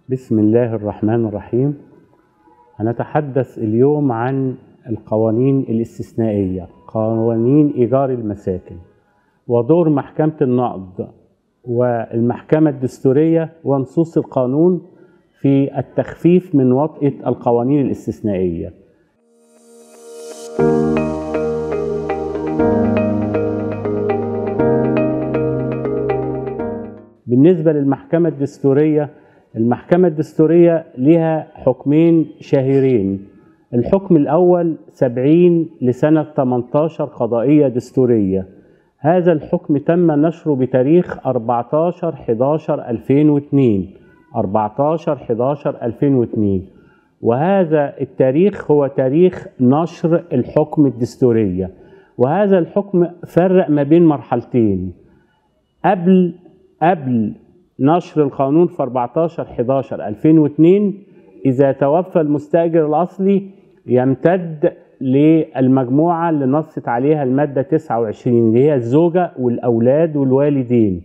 بسم الله الرحمن الرحيم هنتحدث اليوم عن القوانين الاستثنائية قوانين إيجار المساكن ودور محكمة النقض والمحكمة الدستورية ونصوص القانون في التخفيف من وطئة القوانين الاستثنائية بالنسبة للمحكمة الدستورية المحكمة الدستورية لها حكمين شهيرين الحكم الأول 70 لسنة 18 قضائية دستورية هذا الحكم تم نشره بتاريخ 14 11 2002 14 11 2002 وهذا التاريخ هو تاريخ نشر الحكم الدستورية وهذا الحكم فرق ما بين مرحلتين قبل قبل نشر القانون في 14 11 2002 إذا توفى المستأجر الأصلي يمتد للمجموعة اللي نصت عليها المادة 29 اللي هي الزوجة والأولاد والوالدين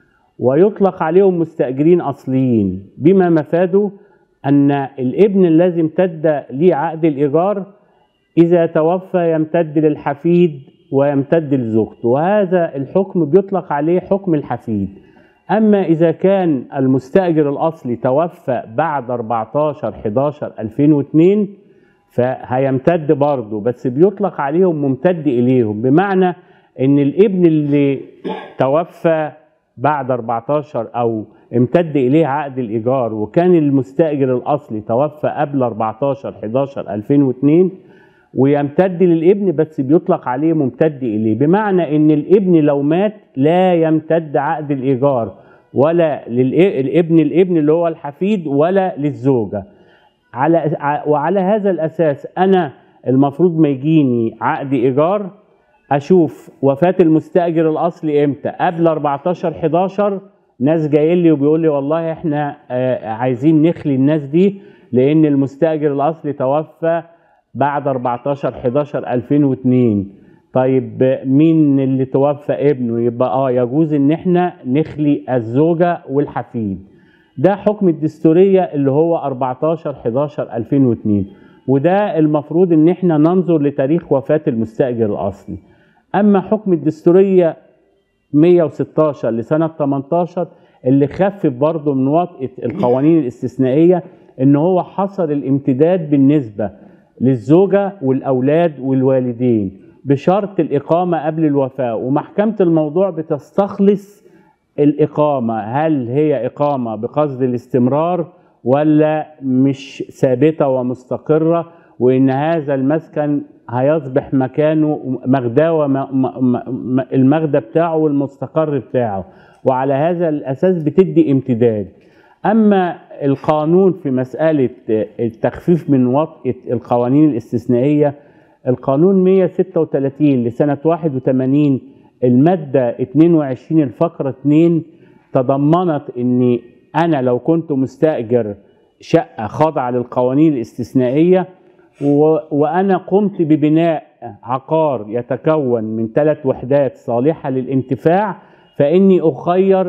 ويطلق عليهم مستأجرين أصليين بما مفاده أن الابن الذي امتد ليه عقد الإيجار إذا توفى يمتد للحفيد ويمتد لزوجته وهذا الحكم بيطلق عليه حكم الحفيد أما إذا كان المستأجر الأصلي توفى بعد 14 11 2002 فهيمتد برضه بس بيطلق عليهم ممتد إليهم بمعنى إن الابن اللي توفى بعد 14 أو امتد إليه عقد الإيجار وكان المستأجر الأصلي توفى قبل 14 11 2002 ويمتد للابن بس بيطلق عليه ممتد إليه بمعنى إن الابن لو مات لا يمتد عقد الإيجار ولا للابن الابن اللي هو الحفيد ولا للزوجة على وعلى هذا الأساس أنا المفروض ما يجيني عقد إيجار أشوف وفاة المستأجر الأصلي إمتى قبل 14 11 ناس جايين لي وبيقول لي والله إحنا عايزين نخلي الناس دي لأن المستأجر الأصلي توفى بعد 14 11 2002 طيب مين اللي توفى ابنه يبقى اه يجوز ان احنا نخلي الزوجة والحفيد ده حكم الدستورية اللي هو 14 11 2002 وده المفروض ان احنا ننظر لتاريخ وفاة المستأجر الاصلي اما حكم الدستورية 116 لسنة 18 اللي خفف برضه من وطئة القوانين الاستثنائية ان هو حصر الامتداد بالنسبة للزوجة والأولاد والوالدين بشرط الإقامة قبل الوفاة ومحكمة الموضوع بتستخلص الإقامة هل هي إقامة بقصد الاستمرار ولا مش ثابتة ومستقرة وإن هذا المسكن هيصبح مكانه مغداه المغدى بتاعه والمستقر بتاعه وعلى هذا الأساس بتدي امتداد أما القانون في مسألة التخفيف من وطئة القوانين الاستثنائية القانون 136 لسنة 81 المادة 22 الفقرة 2 تضمنت أن أنا لو كنت مستأجر شقة خاضعة للقوانين الاستثنائية وأنا قمت ببناء عقار يتكون من ثلاث وحدات صالحة للانتفاع فإني أخير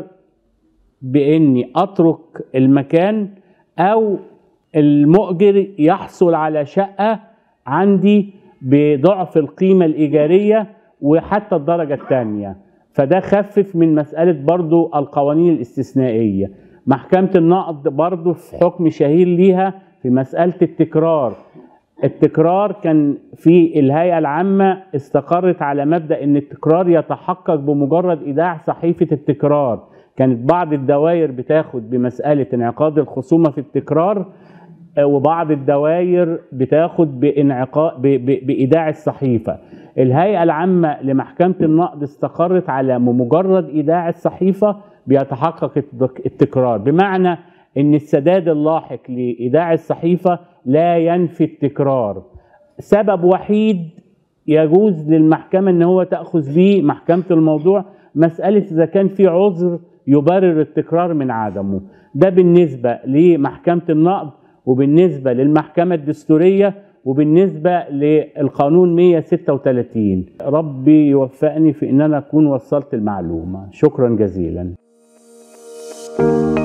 باني اترك المكان او المؤجر يحصل على شقه عندي بضعف القيمه الايجاريه وحتى الدرجه الثانيه فده خفف من مساله برضو القوانين الاستثنائيه محكمه النقض برضو في حكم شهير ليها في مساله التكرار التكرار كان في الهيئه العامه استقرت على مبدا ان التكرار يتحقق بمجرد ايداع صحيفه التكرار كانت بعض الدوائر بتاخد بمسألة انعقاد الخصومة في التكرار وبعض الدوائر بتاخد بانعقاد بإيداع الصحيفة الهيئة العامة لمحكمة النقد استقرت على مجرد إيداع الصحيفة بيتحقق التكرار بمعنى ان السداد اللاحق لإيداع الصحيفة لا ينفي التكرار سبب وحيد يجوز للمحكمة ان هو تأخذ به محكمة الموضوع مسألة إذا كان في عذر يبرر التكرار من عدمه ده بالنسبة لمحكمة النقض وبالنسبة للمحكمة الدستورية وبالنسبة للقانون 136 ربي يوفقني في ان انا اكون وصلت المعلومة شكرا جزيلا